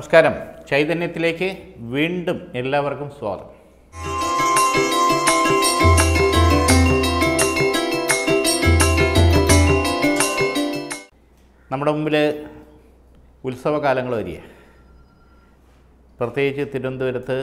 നമസ്കാരം ചൈതന്യത്തിലേക്ക് വീണ്ടും എല്ലാവർക്കും സ്വാഗതം നമ്മുടെ മുമ്പിൽ ഉത്സവകാലങ്ങൾ വരിക പ്രത്യേകിച്ച് തിരുവനന്തപുരത്ത്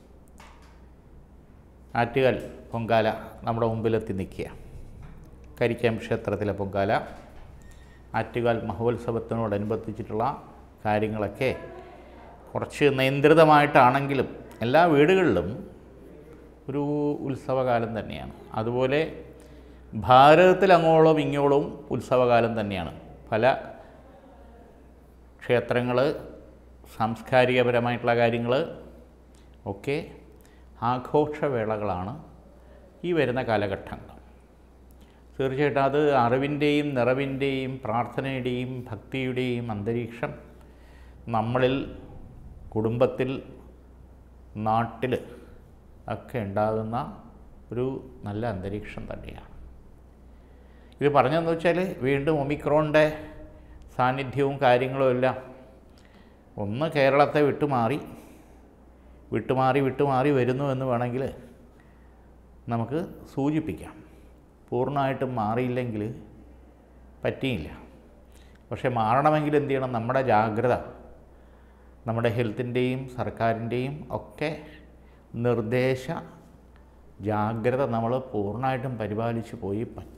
ആറ്റുകാൽ പൊങ്കാല നമ്മുടെ മുമ്പിലെത്തി നിൽക്കുക കരിക്കാം ക്ഷേത്രത്തിലെ പൊങ്കാല ആറ്റുകാൽ മഹോത്സവത്തിനോടനുബന്ധിച്ചിട്ടുള്ള കാര്യങ്ങളൊക്കെ കുറച്ച് നിയന്ത്രിതമായിട്ടാണെങ്കിലും എല്ലാ വീടുകളിലും ഒരു ഉത്സവകാലം തന്നെയാണ് അതുപോലെ ഭാരതത്തിൽ അങ്ങോളം ഇങ്ങോളം ഉത്സവകാലം തന്നെയാണ് പല ക്ഷേത്രങ്ങൾ സാംസ്കാരികപരമായിട്ടുള്ള കാര്യങ്ങൾ ഒക്കെ ആഘോഷവേളകളാണ് ഈ വരുന്ന കാലഘട്ടങ്ങൾ തീർച്ചയായിട്ടും അത് അറിവിൻ്റെയും നിറവിൻ്റെയും പ്രാർത്ഥനയുടെയും ഭക്തിയുടെയും അന്തരീക്ഷം നമ്മളിൽ കുടുംബത്തിൽ നാട്ടിൽ ഒക്കെ ഉണ്ടാകുന്ന ഒരു നല്ല അന്തരീക്ഷം തന്നെയാണ് ഇത് പറഞ്ഞതെന്ന് വെച്ചാൽ വീണ്ടും ഒമിക്രോണിൻ്റെ സാന്നിധ്യവും കാര്യങ്ങളും എല്ലാം ഒന്ന് കേരളത്തെ വിട്ടുമാറി വിട്ടുമാറി വിട്ടുമാറി വരുന്നു എന്ന് വേണമെങ്കിൽ നമുക്ക് സൂചിപ്പിക്കാം പൂർണ്ണമായിട്ടും മാറിയില്ലെങ്കിൽ പറ്റിയില്ല പക്ഷേ മാറണമെങ്കിൽ എന്ത് ചെയ്യണം നമ്മുടെ ജാഗ്രത നമ്മുടെ ഹെൽത്തിൻ്റെയും സർക്കാരിൻ്റെയും ഒക്കെ നിർദ്ദേശ ജാഗ്രത നമ്മൾ പൂർണ്ണമായിട്ടും പരിപാലിച്ച് പോയി പറ്റും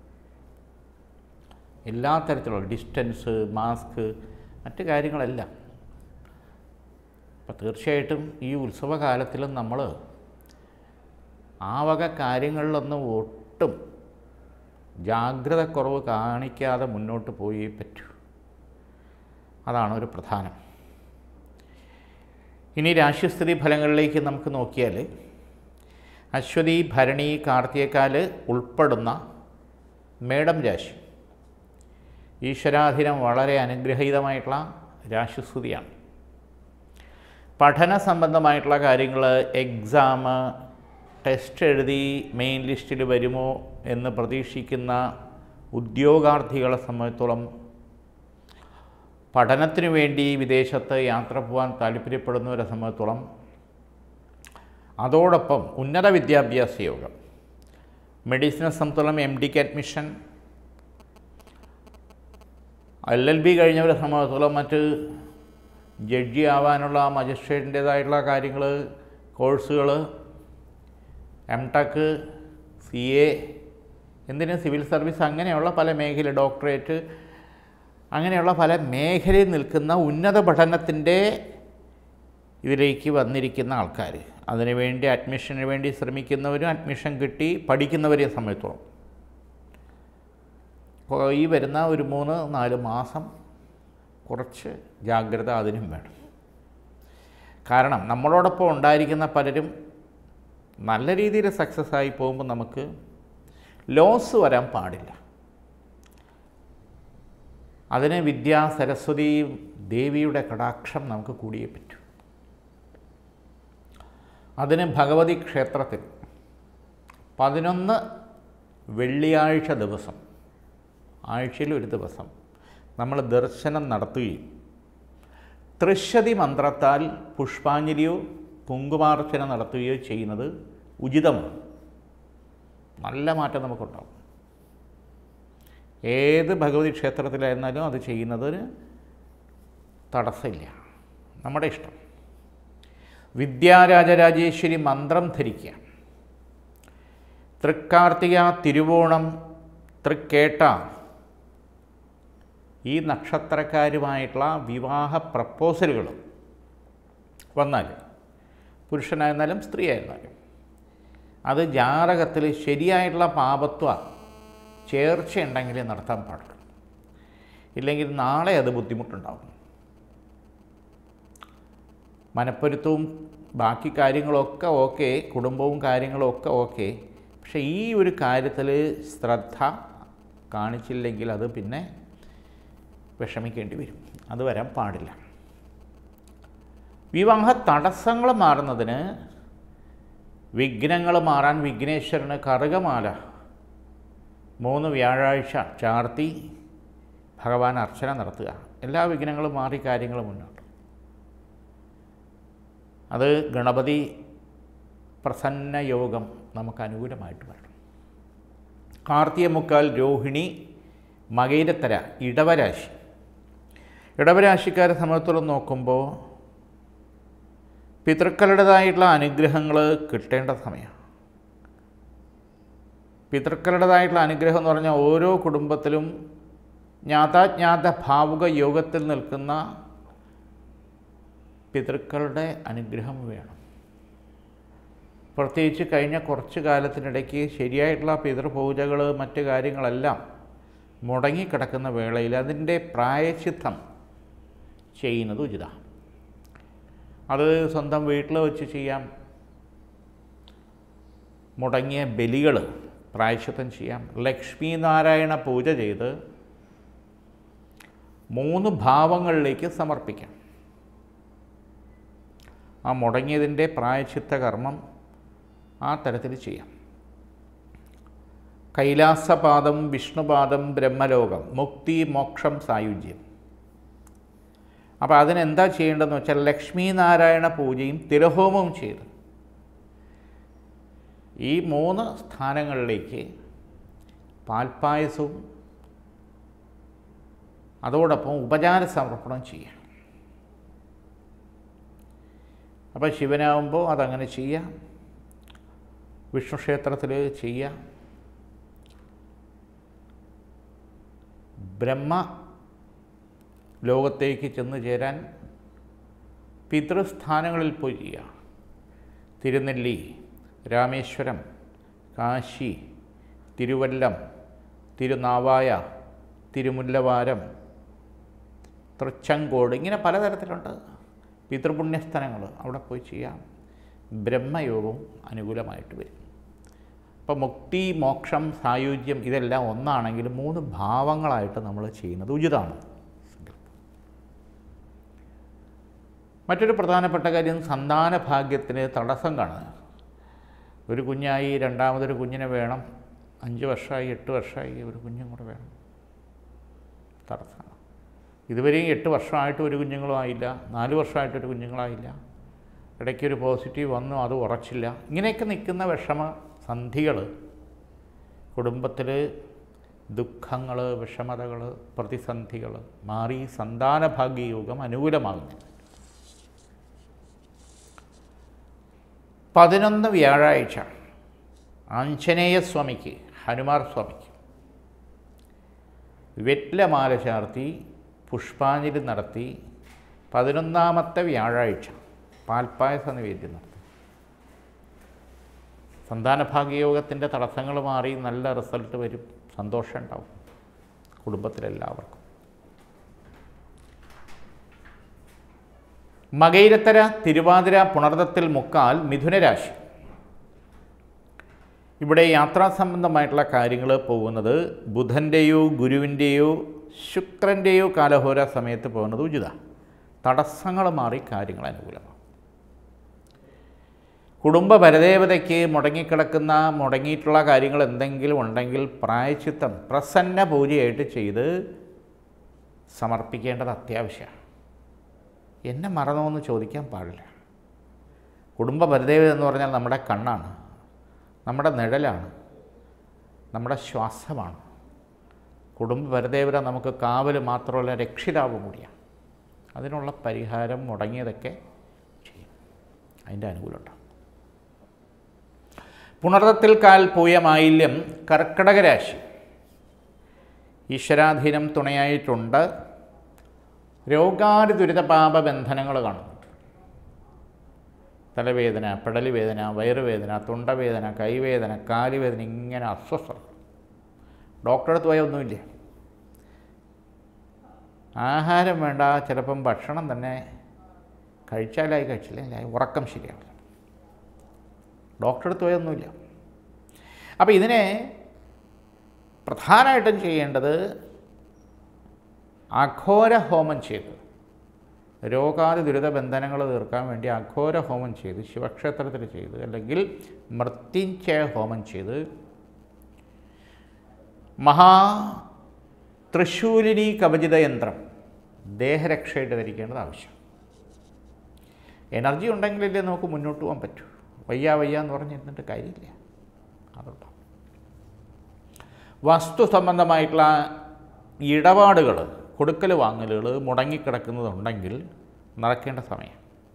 എല്ലാ തരത്തിലുള്ള ഡിസ്റ്റൻസ് മാസ്ക് മറ്റ് കാര്യങ്ങളെല്ലാം അപ്പം തീർച്ചയായിട്ടും ഈ ഉത്സവകാലത്തിലും നമ്മൾ ആ വക കാര്യങ്ങളിലൊന്നും ഒട്ടും ജാഗ്രതക്കുറവ് കാണിക്കാതെ മുന്നോട്ട് പോയേ പറ്റൂ അതാണ് ഒരു പ്രധാനം ഇനി രാശിസ്ഥിതി ഫലങ്ങളിലേക്ക് നമുക്ക് നോക്കിയാൽ അശ്വതി ഭരണി കാർത്തികക്കാല് ഉൾപ്പെടുന്ന മേടം രാശി ഈശ്വരാധീനം വളരെ അനുഗ്രഹീതമായിട്ടുള്ള രാശിസ്ഥിതിയാണ് പഠന സംബന്ധമായിട്ടുള്ള കാര്യങ്ങൾ എക്സാം ടെസ്റ്റ് എഴുതി മെയിൻ ലിസ്റ്റിൽ വരുമോ എന്ന് പ്രതീക്ഷിക്കുന്ന ഉദ്യോഗാർത്ഥികളെ സംബന്ധിച്ചോളം പഠനത്തിനു വേണ്ടി വിദേശത്ത് യാത്ര പോകാൻ താല്പര്യപ്പെടുന്നവരെ സംബന്ധിച്ചോളം അതോടൊപ്പം ഉന്നത വിദ്യാഭ്യാസ യോഗം മെഡിസിനെ സംബന്ധിച്ചോളം എം ഡിക്ക് അഡ്മിഷൻ എൽ എൽ ബി കഴിഞ്ഞവരെ സംബന്ധിച്ചോളം മറ്റ് ജഡ്ജി ആവാനുള്ള മജിസ്ട്രേറ്റിൻ്റേതായിട്ടുള്ള കാര്യങ്ങൾ കോഴ്സുകൾ എം ടെക് സി എ എന്തിന് സിവിൽ സർവീസ് അങ്ങനെയുള്ള പല മേഖല ഡോക്ടറേറ്റ് അങ്ങനെയുള്ള പല മേഖലയിൽ നിൽക്കുന്ന ഉന്നത പഠനത്തിൻ്റെ ഇതിലേക്ക് വന്നിരിക്കുന്ന ആൾക്കാർ അതിനുവേണ്ടി അഡ്മിഷന് വേണ്ടി ശ്രമിക്കുന്നവരും അഡ്മിഷൻ കിട്ടി പഠിക്കുന്നവരെ സംബന്ധിച്ചോളം അപ്പോൾ ഈ വരുന്ന ഒരു മൂന്ന് നാല് മാസം കുറച്ച് ജാഗ്രത അതിനും വേണം കാരണം നമ്മളോടൊപ്പം ഉണ്ടായിരിക്കുന്ന പലരും നല്ല രീതിയിൽ സക്സസ് ആയി പോകുമ്പോൾ നമുക്ക് ലോസ് വരാൻ പാടില്ല അതിന് വിദ്യാ സരസ്വതി ദേവിയുടെ കടാക്ഷം നമുക്ക് കൂടിയേ പറ്റൂ അതിന് ഭഗവതി ക്ഷേത്രത്തിൽ പതിനൊന്ന് വെള്ളിയാഴ്ച ദിവസം ആഴ്ചയിൽ ഒരു ദിവസം നമ്മൾ ദർശനം നടത്തുകയും തൃശ്ശതി മന്ത്രത്താൽ പുഷ്പാഞ്ജലിയോ കുങ്കുമാർച്ചന നടത്തുകയോ ചെയ്യുന്നത് ഉചിതമാണ് നല്ല മാറ്റം നമുക്കുണ്ടാവും ഏത് ഭഗവതി ക്ഷേത്രത്തിലായിരുന്നാലും അത് ചെയ്യുന്നതിന് തടസ്സമില്ല നമ്മുടെ ഇഷ്ടം വിദ്യാരാജരാജേശ്വരി മന്ത്രം ധരിക്കുക തൃക്കാർത്തിക തിരുവോണം തൃക്കേട്ട ഈ നക്ഷത്രക്കാരുമായിട്ടുള്ള വിവാഹ പ്രപ്പോസലുകൾ വന്നാൽ പുരുഷനായിരുന്നാലും സ്ത്രീ ആയിരുന്നാലും അത് ജാതകത്തിൽ ശരിയായിട്ടുള്ള പാപത്വ ചേർച്ചയുണ്ടെങ്കിലേ നടത്താൻ പാടുള്ളൂ ഇല്ലെങ്കിൽ നാളെ അത് ബുദ്ധിമുട്ടുണ്ടാകും മനപ്പൊരുത്തവും ബാക്കി കാര്യങ്ങളൊക്കെ ഓക്കെ കുടുംബവും കാര്യങ്ങളും ഒക്കെ ഓക്കെ പക്ഷേ ഈ ഒരു കാര്യത്തിൽ ശ്രദ്ധ കാണിച്ചില്ലെങ്കിൽ അത് പിന്നെ വിഷമിക്കേണ്ടി വരും അത് വരാൻ പാടില്ല വിവാഹ തടസ്സങ്ങൾ മാറുന്നതിന് വിഘ്നങ്ങൾ മാറാൻ വിഘ്നേശ്വരന് കറുകമാല മൂന്ന് വ്യാഴാഴ്ച ചാർത്തി ഭഗവാൻ അർച്ചന നടത്തുക എല്ലാ വിഘ്നങ്ങളും മാറി കാര്യങ്ങൾ മുന്നോട്ട് അത് ഗണപതി പ്രസന്ന യോഗം നമുക്ക് അനുകൂലമായിട്ട് വരണം കാർത്തിക മുക്കാൽ രോഹിണി മകയിരത്തര ഇടവരാശി ഇടവരാശിക്കാരെ സംബന്ധിച്ചോളം നോക്കുമ്പോൾ പിതൃക്കളുടേതായിട്ടുള്ള അനുഗ്രഹങ്ങൾ കിട്ടേണ്ട സമയമാണ് പിതൃക്കളുടേതായിട്ടുള്ള അനുഗ്രഹം എന്ന് പറഞ്ഞാൽ ഓരോ കുടുംബത്തിലും ജ്ഞാതാജ്ഞാത ഭാവുക യോഗത്തിൽ നിൽക്കുന്ന പിതൃക്കളുടെ അനുഗ്രഹം വേണം പ്രത്യേകിച്ച് കഴിഞ്ഞ കുറച്ച് കാലത്തിനിടയ്ക്ക് ശരിയായിട്ടുള്ള പിതൃപൂജകൾ മറ്റ് കാര്യങ്ങളെല്ലാം മുടങ്ങിക്കിടക്കുന്ന വേളയിൽ അതിൻ്റെ പ്രായച്ചിത്തം ചെയ്യുന്നത് ഉചിതമാണ് അത് സ്വന്തം വീട്ടിൽ വെച്ച് ചെയ്യാം മുടങ്ങിയ ബലികൾ പ്രായശ്ചിത്തം ചെയ്യാം ലക്ഷ്മി നാരായണ പൂജ ചെയ്ത് മൂന്ന് ഭാവങ്ങളിലേക്ക് സമർപ്പിക്കാം ആ മുടങ്ങിയതിൻ്റെ പ്രായശ്ചിത്ത കർമ്മം ആ തരത്തിൽ ചെയ്യാം കൈലാസപാദം വിഷ്ണുപാദം ബ്രഹ്മലോകം മുക്തി മോക്ഷം സായുജ്യം അപ്പോൾ അതിനെന്താ ചെയ്യേണ്ടതെന്ന് വെച്ചാൽ ലക്ഷ്മി നാരായണ പൂജയും തിരഹോമവും ചെയ്ത് ഈ മൂന്ന് സ്ഥാനങ്ങളിലേക്ക് പാൽപ്പായസവും അതോടൊപ്പം ഉപചാര സമർപ്പണം ചെയ്യാം അപ്പോൾ ശിവനാവുമ്പോൾ അതങ്ങനെ ചെയ്യാം വിഷ്ണു ക്ഷേത്രത്തിൽ ചെയ്യാം ബ്രഹ്മ ലോകത്തേക്ക് ചെന്ന് ചേരാൻ പിതൃസ്ഥാനങ്ങളിൽ പോയി ചെയ്യുക തിരുനെല്ലി രാമേശ്വരം കാശി തിരുവല്ലം തിരുനാവായ തിരുമുല്ലവാരം തൃച്ചങ്കോട് ഇങ്ങനെ പലതരത്തിലുണ്ട് പിതൃപുണ്യസ്ഥലങ്ങൾ അവിടെ പോയി ചെയ്യാം ബ്രഹ്മയോഗവും അനുകൂലമായിട്ട് വരും അപ്പോൾ മുക്തി മോക്ഷം സായുജ്യം ഇതെല്ലാം ഒന്നാണെങ്കിലും മൂന്ന് ഭാവങ്ങളായിട്ട് നമ്മൾ ചെയ്യുന്നത് ഉചിതമാണ് മറ്റൊരു പ്രധാനപ്പെട്ട കാര്യം സന്താന ഭാഗ്യത്തിന് തടസ്സം കാണുക ഒരു കുഞ്ഞായി രണ്ടാമതൊരു കുഞ്ഞിനെ വേണം അഞ്ച് വർഷമായി എട്ട് വർഷമായി ഒരു കുഞ്ഞും കൂടെ വേണം തടസ്സമാണ് ഇതുവരെയും എട്ട് വർഷമായിട്ട് ഒരു കുഞ്ഞുങ്ങളും ആയില്ല നാല് വർഷമായിട്ട് ഒരു കുഞ്ഞുങ്ങളായില്ല ഇടയ്ക്കൊരു പോസിറ്റീവ് വന്നു അത് ഉറച്ചില്ല ഇങ്ങനെയൊക്കെ നിൽക്കുന്ന വിഷമ സന്ധികൾ കുടുംബത്തിൽ ദുഃഖങ്ങൾ വിഷമതകൾ പ്രതിസന്ധികൾ മാറി സന്താന ഭാഗ്യയോഗം അനുകൂലമാകുന്നു പതിനൊന്ന് വ്യാഴാഴ്ച ആഞ്ജനേയ സ്വാമിക്ക് ഹനുമാർ സ്വാമിക്ക് വെറ്റിലമാല ചാർത്തി പുഷ്പാഞ്ജലി നടത്തി പതിനൊന്നാമത്തെ വ്യാഴാഴ്ച പാൽപ്പായസ നിവേദ്യം നടത്തി സന്താനഭാഗ്യയോഗത്തിൻ്റെ തടസ്സങ്ങൾ മാറി നല്ല റിസൾട്ട് വരും സന്തോഷം ഉണ്ടാവും കുടുംബത്തിലെല്ലാവർക്കും മകയിരത്തര തിരുവാതിര പുണർദത്തിൽ മുക്കാൽ മിഥുനരാശി ഇവിടെ യാത്രാ സംബന്ധമായിട്ടുള്ള കാര്യങ്ങൾ പോകുന്നത് ബുധൻ്റെയോ ഗുരുവിൻ്റെയോ ശുക്രൻ്റെയോ കാലഹോര സമയത്ത് പോകുന്നത് ഉചിത തടസ്സങ്ങൾ മാറി കാര്യങ്ങൾ അനുകൂലമാണ് കുടുംബ പരദേവതയ്ക്ക് മുടങ്ങിക്കിടക്കുന്ന മുടങ്ങിയിട്ടുള്ള കാര്യങ്ങൾ എന്തെങ്കിലും ഉണ്ടെങ്കിൽ പ്രായച്ചിത്തം പ്രസന്ന പൂജയായിട്ട് ചെയ്ത് സമർപ്പിക്കേണ്ടത് അത്യാവശ്യമാണ് എന്നെ മറന്നോ എന്ന് ചോദിക്കാൻ പാടില്ല കുടുംബ പരദേവത എന്ന് പറഞ്ഞാൽ നമ്മുടെ കണ്ണാണ് നമ്മുടെ നിഴലാണ് നമ്മുടെ ശ്വാസമാണ് കുടുംബ പരദേവത നമുക്ക് കാവൽ മാത്രമല്ല രക്ഷിതാവും കൂടിയാണ് അതിനുള്ള പരിഹാരം മുടങ്ങിയതൊക്കെ ചെയ്യും അതിൻ്റെ അനുകൂലമുണ്ടാവും പുണർത്തത്തിൽ കാൽ പൂയ മാലിന്യം കർക്കടക രാശി ഈശ്വരാധീനം തുണയായിട്ടുണ്ട് രോഗാതി ദുരിതപാപ ബന്ധനങ്ങൾ കാണുന്നുണ്ട് തലവേദന പെടലി വേദന വയറുവേദന തൊണ്ടവേദന കൈവേദന കാലുവേദന ഇങ്ങനെ അസ്വസ്ഥത ഡോക്ടറെ അടുത്ത് പോയാൽ ഒന്നുമില്ല ആഹാരം വേണ്ട ചിലപ്പം ഭക്ഷണം തന്നെ കഴിച്ചാലായി കഴിച്ചില്ല ഉറക്കം ശരിയാവില്ല ഡോക്ടറെ അടുത്ത് പോയൊന്നുമില്ല അപ്പോൾ ഇതിനെ പ്രധാനമായിട്ടും ചെയ്യേണ്ടത് അഘോര ഹോമം ചെയ്ത് രോഗാതി ദുരിത ബന്ധനങ്ങൾ തീർക്കാൻ വേണ്ടി അഘോര ഹോമം ചെയ്ത് ശിവക്ഷേത്രത്തിൽ ചെയ്ത് അല്ലെങ്കിൽ മൃത്യുഞ്ജയ ഹോമം ചെയ്ത് മഹാ തൃശൂലിനി കവചിത യന്ത്രം ദേഹരക്ഷയായിട്ട് ധരിക്കേണ്ടത് ആവശ്യം എനർജി ഉണ്ടെങ്കിലല്ലേ നമുക്ക് മുന്നോട്ട് പോകാൻ പറ്റൂ വയ്യ വയ്യ എന്ന് പറഞ്ഞിരുന്നിട്ട് കാര്യമില്ല അതുണ്ട് വസ്തു സംബന്ധമായിട്ടുള്ള ഇടപാടുകൾ കൊടുക്കൽ വാങ്ങലുകൾ മുടങ്ങിക്കിടക്കുന്നതുണ്ടെങ്കിൽ നടക്കേണ്ട സമയം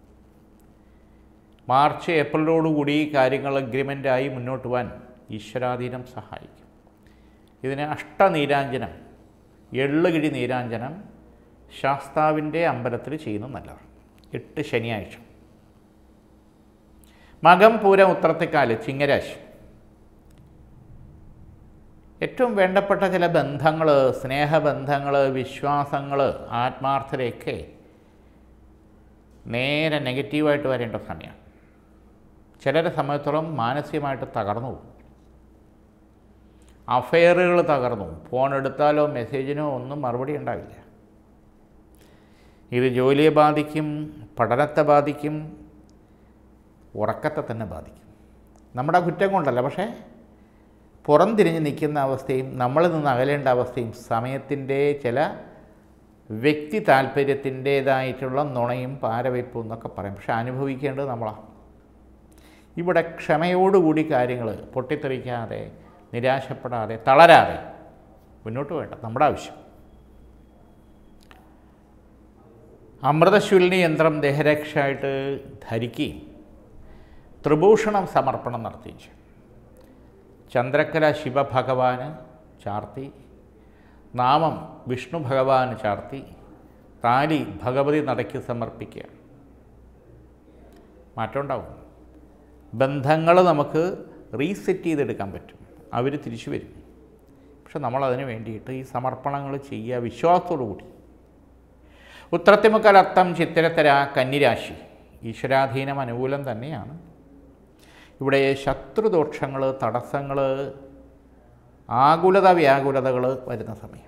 മാർച്ച് ഏപ്രിലോടുകൂടി കാര്യങ്ങൾ അഗ്രിമെൻ്റായി മുന്നോട്ട് പോകാൻ ഈശ്വരാധീനം സഹായിക്കും ഇതിന് അഷ്ടനീരാഞ്ജനം എള്ളുകിഴി നീരാഞ്ജനം ശാസ്താവിൻ്റെ അമ്പലത്തിൽ ചെയ്യുന്നത് നല്ലതാണ് എട്ട് ശനിയാഴ്ച മകം പൂരം ഉത്രത്തിക്കാല് ചിങ്ങരാശി ഏറ്റവും വേണ്ടപ്പെട്ട ചില ബന്ധങ്ങൾ സ്നേഹബന്ധങ്ങൾ വിശ്വാസങ്ങൾ ആത്മാർത്ഥതയൊക്കെ നേരെ നെഗറ്റീവായിട്ട് വരേണ്ട സമയമാണ് ചിലരെ സമയത്തോളം മാനസികമായിട്ട് തകർന്നു പോകും അഫെയറുകൾ തകർന്നു ഫോൺ എടുത്താലോ മെസ്സേജിനോ ഒന്നും മറുപടി ഉണ്ടാവില്ല ഇത് ജോലിയെ ബാധിക്കും പഠനത്തെ ബാധിക്കും ഉറക്കത്തെ തന്നെ ബാധിക്കും നമ്മുടെ കുറ്റം കൊണ്ടല്ല പക്ഷേ പുറംതിരിഞ്ഞ് നിൽക്കുന്ന അവസ്ഥയും നമ്മളിൽ നിന്ന് അകലേണ്ട അവസ്ഥയും സമയത്തിൻ്റെ ചില വ്യക്തി താല്പര്യത്തിൻ്റേതായിട്ടുള്ള നുണയും പാരവയ്പ്പും എന്നൊക്കെ പറയും പക്ഷെ അനുഭവിക്കേണ്ടത് നമ്മളാണ് ഇവിടെ ക്ഷമയോടുകൂടി കാര്യങ്ങൾ പൊട്ടിത്തെറിക്കാതെ നിരാശപ്പെടാതെ തളരാതെ മുന്നോട്ട് വേണ്ട നമ്മുടെ ആവശ്യം അമൃതശൂലിനി യന്ത്രം ദേഹരക്ഷയായിട്ട് ധരിക്കുകയും ത്രിഭൂഷണം സമർപ്പണം നടത്തുകയും ചെയ്യും ചന്ദ്രക്കല ശിവഭഗവാന് ചാർത്തി നാമം വിഷ്ണു ഭഗവാന് ചാർത്തി താലി ഭഗവതി നടയ്ക്ക് സമർപ്പിക്കുക മാറ്റം ഉണ്ടാവും ബന്ധങ്ങൾ നമുക്ക് റീസെറ്റ് ചെയ്തെടുക്കാൻ പറ്റും അവർ തിരിച്ചു വരും പക്ഷെ നമ്മളതിന് വേണ്ടിയിട്ട് ഈ സമർപ്പണങ്ങൾ ചെയ്യുക വിശ്വാസത്തോടു കൂടി ഉത്രത്തിമുക്കൽ അത്തം ചിത്തിരത്തര കന്നിരാശി ഈശ്വരാധീനം അനുകൂലം തന്നെയാണ് ഇവിടെ ശത്രുദോഷങ്ങൾ തടസ്സങ്ങൾ ആകുലത വ്യാകുലതകൾ വരുന്ന സമയം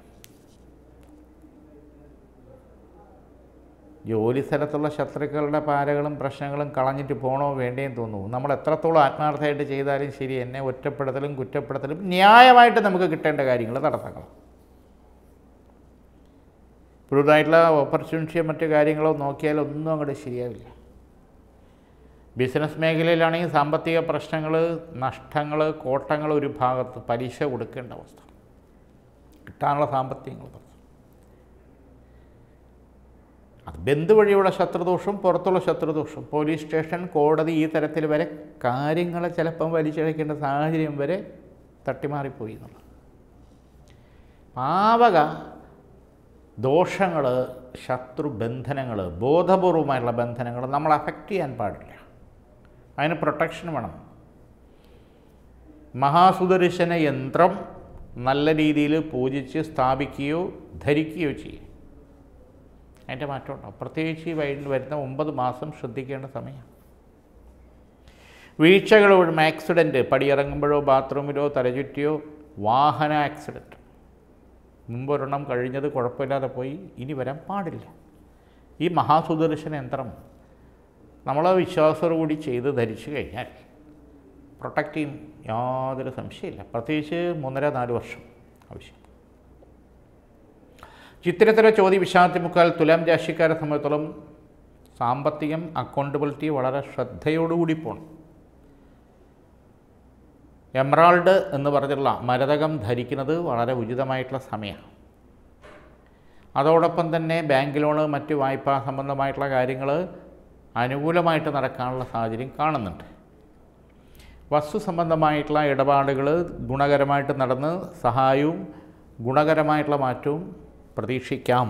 ജോലി സ്ഥലത്തുള്ള ശത്രുക്കളുടെ പാരകളും പ്രശ്നങ്ങളും കളഞ്ഞിട്ട് പോകണോ വേണ്ടേന്ന് തോന്നുന്നു നമ്മൾ എത്രത്തോളം ആത്മാർത്ഥമായിട്ട് ചെയ്താലും ശരി എന്നെ ഒറ്റപ്പെടുത്തലും കുറ്റപ്പെടുത്തലും ന്യായമായിട്ട് നമുക്ക് കിട്ടേണ്ട കാര്യങ്ങൾ തടസ്സങ്ങൾ പുതുതായിട്ടുള്ള ഓപ്പർച്യൂണിറ്റിയോ മറ്റു കാര്യങ്ങളോ നോക്കിയാൽ ഒന്നും അങ്ങോട്ട് ശരിയാവില്ല ബിസിനസ് മേഖലയിലാണെങ്കിൽ സാമ്പത്തിക പ്രശ്നങ്ങൾ നഷ്ടങ്ങൾ കോട്ടങ്ങൾ ഒരു ഭാഗത്ത് പലിശ കൊടുക്കേണ്ട അവസ്ഥ കിട്ടാനുള്ള സാമ്പത്തികങ്ങൾ പ്രശ്നം അത് ബന്ധു വഴിയുള്ള ശത്രുദോഷം പുറത്തുള്ള ശത്രുദോഷം പോലീസ് സ്റ്റേഷൻ കോടതി ഈ തരത്തിൽ വരെ കാര്യങ്ങളെ ചിലപ്പം വലിച്ചഴക്കേണ്ട സാഹചര്യം വരെ തട്ടിമാറിപ്പോയി എന്നുള്ളത് പാവക ദോഷങ്ങൾ ശത്രു ബന്ധനങ്ങൾ ബോധപൂർവമായിട്ടുള്ള ബന്ധനങ്ങൾ നമ്മൾ അഫക്റ്റ് ചെയ്യാൻ പാടില്ല അതിന് പ്രൊട്ടക്ഷൻ വേണം മഹാസുദർശന യന്ത്രം നല്ല രീതിയിൽ പൂജിച്ച് സ്ഥാപിക്കുകയോ ധരിക്കുകയോ ചെയ്യും അതിൻ്റെ മാറ്റം ഉണ്ടാവും പ്രത്യേകിച്ച് ഈ വൈകിട്ട് വരുന്ന ഒമ്പത് മാസം ശ്രദ്ധിക്കേണ്ട സമയമാണ് വീഴ്ചകളോടും ആക്സിഡൻറ്റ് പടിയിറങ്ങുമ്പോഴോ ബാത്റൂമിലോ തലചുറ്റിയോ വാഹന ആക്സിഡൻറ്റ് മുമ്പ് ഒരെണ്ണം കഴിഞ്ഞത് കുഴപ്പമില്ലാതെ പോയി ഇനി വരാൻ പാടില്ല ഈ മഹാസുദർശന യന്ത്രം നമ്മൾ വിശ്വാസത്തോടുകൂടി ചെയ്ത് ധരിച്ചു കഴിഞ്ഞാൽ പ്രൊട്ടക്റ്റ് ചെയ്യും യാതൊരു സംശയമില്ല പ്രത്യേകിച്ച് മൂന്നര നാല് വർഷം ആവശ്യം ചിത്രത്തിലെ ചോദ്യ വിശാന്തി മുക്കാൽ തുലാം രാശിക്കാരെ സംബന്ധിച്ചോളം സാമ്പത്തികം അക്കൗണ്ടബിലിറ്റി വളരെ ശ്രദ്ധയോടുകൂടി പോകണം എമറാൾഡ് എന്ന് പറഞ്ഞിട്ടുള്ള മരതകം ധരിക്കുന്നത് വളരെ ഉചിതമായിട്ടുള്ള സമയമാണ് അതോടൊപ്പം തന്നെ ബാങ്ക് ലോണ് മറ്റ് വായ്പാ സംബന്ധമായിട്ടുള്ള കാര്യങ്ങൾ അനുകൂലമായിട്ട് നടക്കാനുള്ള സാഹചര്യം കാണുന്നുണ്ട് വസ്തു സംബന്ധമായിട്ടുള്ള ഇടപാടുകൾ ഗുണകരമായിട്ട് നടന്ന് സഹായവും ഗുണകരമായിട്ടുള്ള മാറ്റവും പ്രതീക്ഷിക്കാം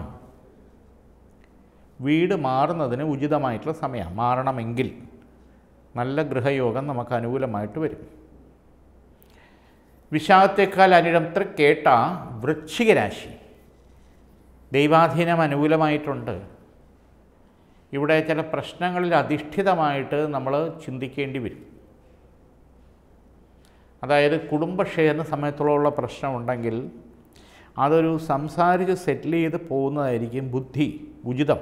വീട് മാറുന്നതിന് ഉചിതമായിട്ടുള്ള സമയം മാറണമെങ്കിൽ നല്ല ഗൃഹയോഗം നമുക്ക് അനുകൂലമായിട്ട് വരും വിശാഖത്തേക്കാൾ അനിടം കേട്ട വൃശ്ചികരാശി ദൈവാധീനം അനുകൂലമായിട്ടുണ്ട് ഇവിടെ ചില പ്രശ്നങ്ങളിൽ അധിഷ്ഠിതമായിട്ട് നമ്മൾ ചിന്തിക്കേണ്ടി വരും അതായത് കുടുംബക്ഷേന്ന സമയത്തോളമുള്ള പ്രശ്നമുണ്ടെങ്കിൽ അതൊരു സംസാരിച്ച് സെറ്റിൽ ചെയ്ത് പോകുന്നതായിരിക്കും ബുദ്ധി ഉചിതം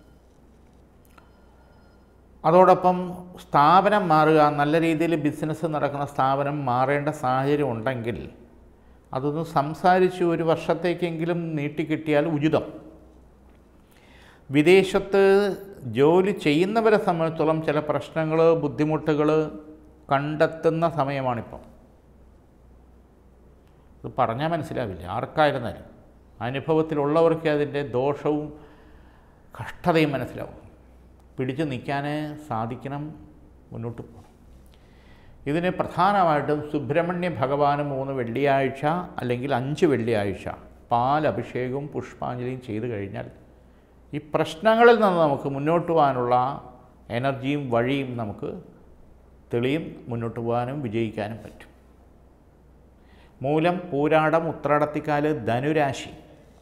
അതോടൊപ്പം സ്ഥാപനം മാറുക നല്ല രീതിയിൽ ബിസിനസ് നടക്കുന്ന സ്ഥാപനം മാറേണ്ട സാഹചര്യം ഉണ്ടെങ്കിൽ അതൊന്ന് സംസാരിച്ച് ഒരു വർഷത്തേക്കെങ്കിലും നീട്ടിക്കിട്ടിയാൽ ഉചിതം വിദേശത്ത് ജോലി ചെയ്യുന്നവരെ സംബന്ധിച്ചോളം ചില പ്രശ്നങ്ങൾ ബുദ്ധിമുട്ടുകൾ കണ്ടെത്തുന്ന സമയമാണിപ്പം ഇത് പറഞ്ഞാൽ മനസ്സിലാവില്ല ആർക്കായിരുന്നാലും അനുഭവത്തിലുള്ളവർക്ക് അതിൻ്റെ ദോഷവും കഷ്ടതയും മനസ്സിലാവും പിടിച്ചു നിൽക്കാൻ സാധിക്കണം മുന്നോട്ട് പോകണം ഇതിന് പ്രധാനമായിട്ടും സുബ്രഹ്മണ്യ ഭഗവാന് മൂന്ന് വെള്ളിയാഴ്ച അല്ലെങ്കിൽ അഞ്ച് വെള്ളിയാഴ്ച പാൽ അഭിഷേകവും പുഷ്പാഞ്ജലിയും ചെയ്തു കഴിഞ്ഞാൽ ഈ പ്രശ്നങ്ങളിൽ നിന്ന് നമുക്ക് മുന്നോട്ട് പോകാനുള്ള എനർജിയും വഴിയും നമുക്ക് തെളിയും മുന്നോട്ട് പോകാനും വിജയിക്കാനും പറ്റും മൂലം പൂരാടം ഉത്രാടത്തിക്കാല് ധനുരാശി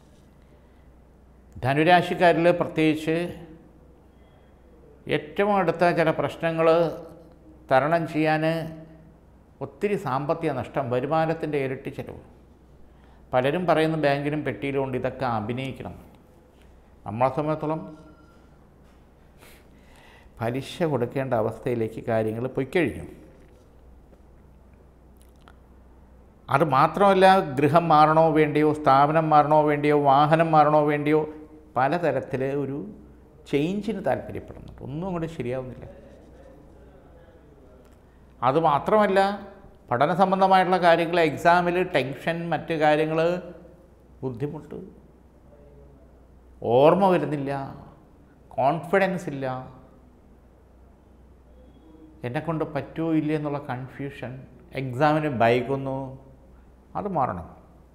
ധനുരാശിക്കാരിൽ പ്രത്യേകിച്ച് ഏറ്റവും അടുത്ത ചില പ്രശ്നങ്ങൾ തരണം ചെയ്യാൻ ഒത്തിരി സാമ്പത്തിക നഷ്ടം വരുമാനത്തിൻ്റെ ഇരട്ടി ചിലവ് പലരും പറയുന്നു ബാങ്കിലും പെട്ടിയിലും ഉണ്ട് ഇതൊക്കെ അഭിനയിക്കണം നമ്മളെ സംബന്ധിച്ചോളം പലിശ കൊടുക്കേണ്ട അവസ്ഥയിലേക്ക് കാര്യങ്ങൾ പൊയ്ക്കഴിഞ്ഞു അത് മാത്രമല്ല ഗൃഹം മാറണോ വേണ്ടിയോ സ്ഥാപനം മാറണോ വേണ്ടിയോ വാഹനം മാറണോ വേണ്ടിയോ പലതരത്തിൽ ഒരു ചേഞ്ചിന് താല്പര്യപ്പെടുന്നുണ്ട് ഒന്നും അങ്ങോട്ട് ശരിയാവുന്നില്ല അതുമാത്രമല്ല പഠന സംബന്ധമായിട്ടുള്ള കാര്യങ്ങൾ എക്സാമിൽ ടെൻഷൻ മറ്റ് കാര്യങ്ങൾ ബുദ്ധിമുട്ട് ഓർമ്മ വരുന്നില്ല കോൺഫിഡൻസ് ഇല്ല എന്നെക്കൊണ്ട് പറ്റുമോ ഇല്ലേ എന്നുള്ള കൺഫ്യൂഷൻ എക്സാമിന് ഭയക്കുന്നു അത് മാറണം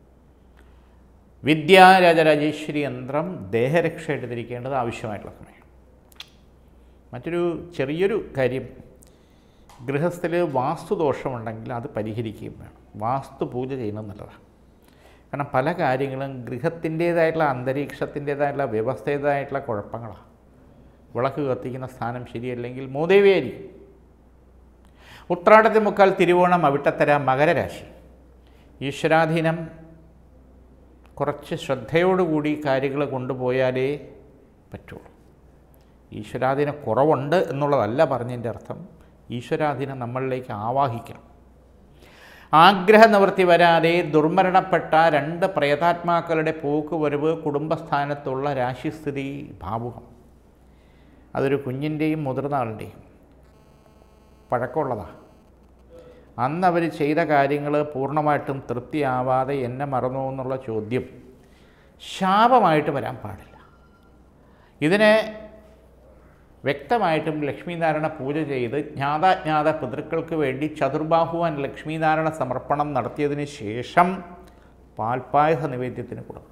വിദ്യാരാജരാജേശ്വരി യന്ത്രം ദേഹരക്ഷയായിട്ട് ധരിക്കേണ്ടത് ആവശ്യമായിട്ടുള്ള സമയം മറ്റൊരു ചെറിയൊരു കാര്യം ഗൃഹസ്ഥിൽ വാസ്തുദോഷമുണ്ടെങ്കിൽ അത് പരിഹരിക്കുകയും വേണം വാസ്തു പൂജ ചെയ്യുന്നത് നല്ലതാണ് കാരണം പല കാര്യങ്ങളും ഗൃഹത്തിൻ്റേതായിട്ടുള്ള അന്തരീക്ഷത്തിൻ്റേതായിട്ടുള്ള വ്യവസ്ഥയുടേതായിട്ടുള്ള കുഴപ്പങ്ങളാണ് വിളക്ക് കത്തിക്കുന്ന സ്ഥാനം ശരിയല്ലെങ്കിൽ മൂദേവിയായിരിക്കും ഉത്രാടത്തി മുക്കാൽ തിരുവോണം അവിട്ടത്തര മകരരാശി ഈശ്വരാധീനം കുറച്ച് ശ്രദ്ധയോടുകൂടി കാര്യങ്ങൾ കൊണ്ടുപോയാലേ പറ്റുള്ളൂ ഈശ്വരാധീനം കുറവുണ്ട് എന്നുള്ളതല്ല പറഞ്ഞതിൻ്റെ അർത്ഥം ഈശ്വരാധീനം നമ്മളിലേക്ക് ആവാഹിക്കണം ആഗ്രഹ നിവൃത്തി വരാതെ ദുർമരണപ്പെട്ട രണ്ട് പ്രേതാത്മാക്കളുടെ പോക്കുവരവ് കുടുംബസ്ഥാനത്തുള്ള രാശിസ്ഥിതി ഭാവുകം അതൊരു കുഞ്ഞിൻ്റെയും മുതിർന്ന ആളുടെയും പഴക്കമുള്ളതാണ് അന്ന് അവർ ചെയ്ത കാര്യങ്ങൾ പൂർണ്ണമായിട്ടും തൃപ്തിയാവാതെ എന്നെ മറന്നു എന്നുള്ള ചോദ്യം ശാപമായിട്ട് വരാൻ പാടില്ല ഇതിനെ വ്യക്തമായിട്ടും ലക്ഷ്മീനാരായണ പൂജ ചെയ്ത് ജ്ഞാതാജ്ഞാത പിതൃക്കൾക്ക് വേണ്ടി ചതുർബാഹുവാൻ ലക്ഷ്മീനാരായണ സമർപ്പണം നടത്തിയതിന് ശേഷം പാൽപ്പായസ നിവേദ്യത്തിന് കൊടുക്കും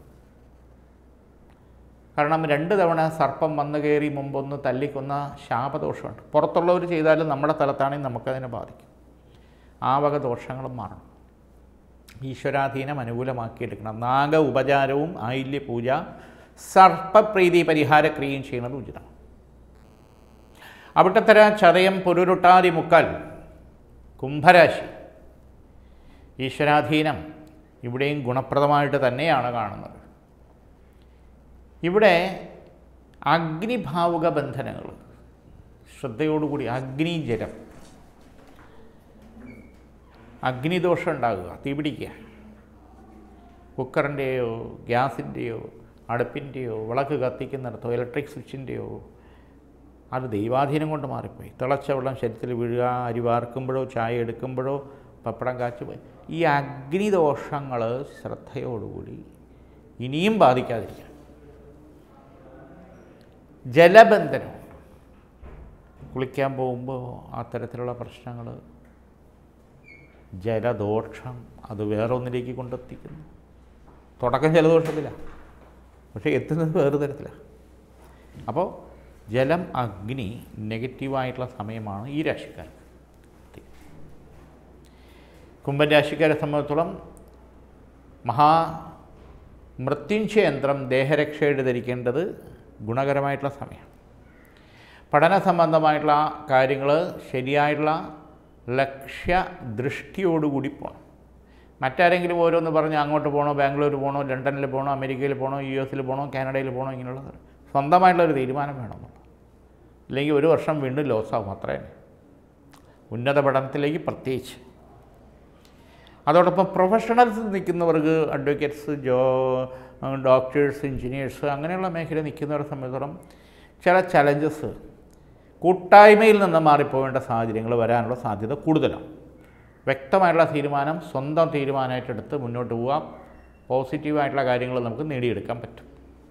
കാരണം രണ്ട് തവണ സർപ്പം വന്നു കയറി മുമ്പൊന്ന് തല്ലിക്കൊന്ന ശാപദോഷമുണ്ട് പുറത്തുള്ളവർ ചെയ്താലും നമ്മുടെ തലത്താണെങ്കിൽ നമുക്കതിനെ ബാധിക്കും ആ വക ദോഷങ്ങളും മാറണം ഈശ്വരാധീനം അനുകൂലമാക്കിയെടുക്കണം നാഗ ഉപചാരവും ആയില്യ പൂജ സർപ്പപ്രീതി പരിഹാരക്രിയയും ചെയ്യുന്നത് ഉചിതമാണ് അവിട്ടത്തര ചതയം പുരുരുട്ടാതി മുക്കാൽ കുംഭരാശി ഈശ്വരാധീനം ഇവിടെയും ഗുണപ്രദമായിട്ട് തന്നെയാണ് കാണുന്നത് ഇവിടെ അഗ്നിഭാവുക ബന്ധനങ്ങൾ ശ്രദ്ധയോടുകൂടി അഗ്നി ജലം അഗ്നിദോഷം ഉണ്ടാകുക തീപിടിക്കുക കുക്കറിൻ്റെയോ ഗ്യാസിൻ്റെയോ അടുപ്പിൻ്റെയോ വിളക്ക് കത്തിക്കുന്നിടത്തോ ഇലക്ട്രിക് സ്വിച്ചിൻ്റെയോ അത് ദൈവാധീനം കൊണ്ട് മാറിപ്പോയി തിളച്ച വെള്ളം ശരീരത്തിൽ വീഴുക അരി വാർക്കുമ്പോഴോ ചായ എടുക്കുമ്പോഴോ പപ്പടം കാച്ചുപോയി ഈ അഗ്നിദോഷങ്ങൾ ശ്രദ്ധയോടുകൂടി ഇനിയും ബാധിക്കാതിരിക്കുക ജലബന്ധനം കുളിക്കാൻ പോകുമ്പോൾ അത്തരത്തിലുള്ള പ്രശ്നങ്ങൾ ജലദോഷം അത് വേറെ ഒന്നിലേക്ക് കൊണ്ടെത്തിക്കുന്നു തുടക്കം ജലദോഷത്തിലാണ് പക്ഷേ എത്തുന്നത് വേറെ തരത്തിലാണ് അപ്പോൾ ജലം അഗ്നി നെഗറ്റീവായിട്ടുള്ള സമയമാണ് ഈ രാശിക്കാർക്ക് കുംഭൻ രാശിക്കാരെ സംബന്ധിച്ചിടത്തോളം മഹാ മൃത്യുഞ്ജയ യന്ത്രം ദേഹരക്ഷയുടെ ധരിക്കേണ്ടത് ഗുണകരമായിട്ടുള്ള സമയം പഠന സംബന്ധമായിട്ടുള്ള കാര്യങ്ങൾ ശരിയായിട്ടുള്ള ലക്ഷ്യ ദൃഷ്ടിയോടുകൂടി പോകണം മറ്റാരെങ്കിലും ഓരോന്ന് പറഞ്ഞ് അങ്ങോട്ട് പോകണോ ബാംഗ്ലൂർ പോകണോ ലണ്ടനിൽ പോകണോ അമേരിക്കയിൽ പോകണോ യു എസിൽ പോകണോ കാനഡയിൽ പോകണോ ഇങ്ങനെയുള്ള സ്വന്തമായിട്ടുള്ളൊരു തീരുമാനം വേണമെന്നുള്ളത് അല്ലെങ്കിൽ ഒരു വർഷം വീണ്ടും ലോസാവും അത്രേ ഉന്നത പഠനത്തിലേക്ക് പ്രത്യേകിച്ച് അതോടൊപ്പം പ്രൊഫഷണൽസ് നിൽക്കുന്നവർക്ക് അഡ്വക്കേറ്റ്സ് ജോ ഡോക്ടേഴ്സ് എഞ്ചിനീയേഴ്സ് അങ്ങനെയുള്ള മേഖല നിൽക്കുന്നവരെ സംബന്ധിച്ചിടത്തോളം ചില ചലഞ്ചസ് കൂട്ടായ്മയിൽ നിന്ന് മാറിപ്പോവേണ്ട സാഹചര്യങ്ങൾ വരാനുള്ള സാധ്യത കൂടുതലാണ് വ്യക്തമായിട്ടുള്ള തീരുമാനം സ്വന്തം തീരുമാനമായിട്ടെടുത്ത് മുന്നോട്ട് പോവാം പോസിറ്റീവായിട്ടുള്ള കാര്യങ്ങൾ നമുക്ക് നേടിയെടുക്കാൻ പറ്റും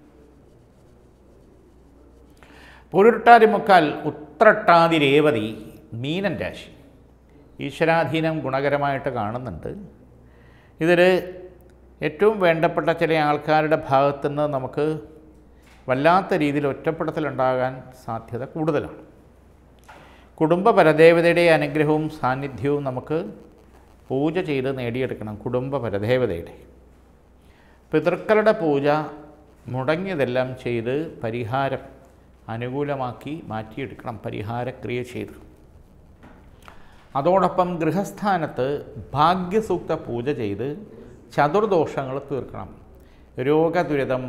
പൊരുട്ടാതി മുക്കാൽ ഉത്രട്ടാതി രേവതി മീനൻ രാശി ഈശ്വരാധീനം ഗുണകരമായിട്ട് കാണുന്നുണ്ട് ഇതിൽ ഏറ്റവും വേണ്ടപ്പെട്ട ചില ആൾക്കാരുടെ ഭാഗത്തുനിന്ന് നമുക്ക് വല്ലാത്ത രീതിയിൽ ഒറ്റപ്പെടുത്തലുണ്ടാകാൻ സാധ്യത കൂടുതലാണ് കുടുംബ പരദേവതയുടെ അനുഗ്രഹവും സാന്നിധ്യവും നമുക്ക് പൂജ ചെയ്ത് നേടിയെടുക്കണം കുടുംബ പരദേവതയുടെ പിതൃക്കളുടെ പൂജ മുടങ്ങിയതെല്ലാം ചെയ്ത് പരിഹാരം അനുകൂലമാക്കി മാറ്റിയെടുക്കണം പരിഹാരക്രിയ ചെയ്ത് അതോടൊപ്പം ഗൃഹസ്ഥാനത്ത് ഭാഗ്യസൂക്ത പൂജ ചെയ്ത് ചതുർദോഷങ്ങൾ തീർക്കണം രോഗദുരിതം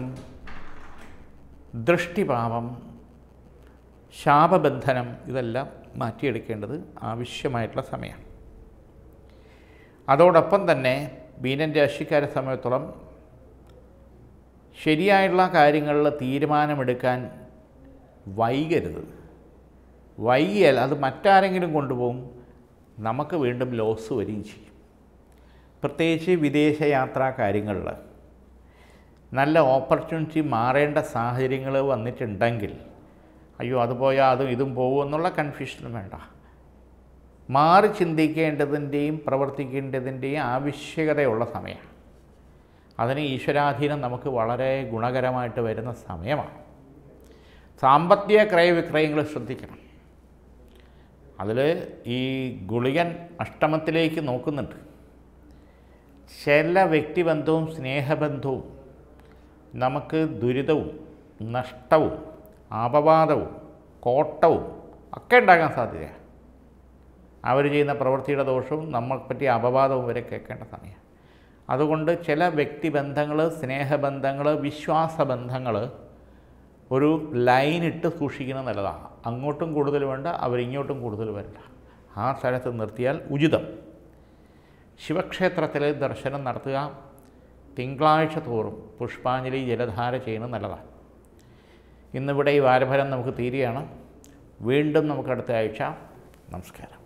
ദൃഷ്ടിപാപം ശാപബന്ധനം ഇതെല്ലാം മാറ്റിയെടുക്കേണ്ടത് ആവശ്യമായിട്ടുള്ള സമയമാണ് അതോടൊപ്പം തന്നെ മീനൻ രാശിക്കാരെ സമയത്തോളം ശരിയായിട്ടുള്ള കാര്യങ്ങളിൽ തീരുമാനമെടുക്കാൻ വൈകരുത് വൈകിയാൽ അത് മറ്റാരെങ്കിലും കൊണ്ടുപോകും നമുക്ക് വീണ്ടും ലോസ് വരികയും ചെയ്യും പ്രത്യേകിച്ച് വിദേശയാത്രാ കാര്യങ്ങളിൽ നല്ല ഓപ്പർച്യൂണിറ്റി മാറേണ്ട സാഹചര്യങ്ങൾ വന്നിട്ടുണ്ടെങ്കിൽ അയ്യോ അത് പോയാൽ അതും ഇതും പോകും എന്നുള്ള കൺഫ്യൂഷനും വേണ്ട മാറി ചിന്തിക്കേണ്ടതിൻ്റെയും പ്രവർത്തിക്കേണ്ടതിൻ്റെയും ആവശ്യകതയുള്ള സമയമാണ് അതിന് ഈശ്വരാധീനം നമുക്ക് വളരെ ഗുണകരമായിട്ട് വരുന്ന സമയമാണ് സാമ്പത്തിക ക്രയവിക്രയങ്ങൾ ശ്രദ്ധിക്കണം അതിൽ ഈ ഗുളികൻ അഷ്ടമത്തിലേക്ക് നോക്കുന്നുണ്ട് ചില വ്യക്തിബന്ധവും സ്നേഹബന്ധവും നമുക്ക് ദുരിതവും നഷ്ടവും അപവാദവും കോട്ടവും ഒക്കെ ഉണ്ടാകാൻ സാധ്യതയാണ് അവർ ചെയ്യുന്ന പ്രവൃത്തിയുടെ ദോഷവും നമ്മളെ പറ്റിയ അപവാദവും വരെ കേൾക്കേണ്ട സമയമാണ് അതുകൊണ്ട് ചില വ്യക്തിബന്ധങ്ങൾ സ്നേഹബന്ധങ്ങൾ വിശ്വാസബന്ധങ്ങൾ ഒരു ലൈനിട്ട് സൂക്ഷിക്കുന്നത് നല്ലതാണ് അങ്ങോട്ടും കൂടുതൽ വേണ്ട അവരിങ്ങോട്ടും കൂടുതൽ വേണ്ട ആ സ്ഥലത്ത് നിർത്തിയാൽ ഉചിതം ശിവക്ഷേത്രത്തിൽ ദർശനം നടത്തുക തിങ്കളാഴ്ച തോറും പുഷ്പാഞ്ജലി ജലധാര ചെയ്യുന്നത് നല്ലതാണ് ഇന്നിവിടെ ഈ വാരഫലം നമുക്ക് തീരുകയാണ് വീണ്ടും നമുക്ക് അടുത്ത ആഴ്ച നമസ്കാരം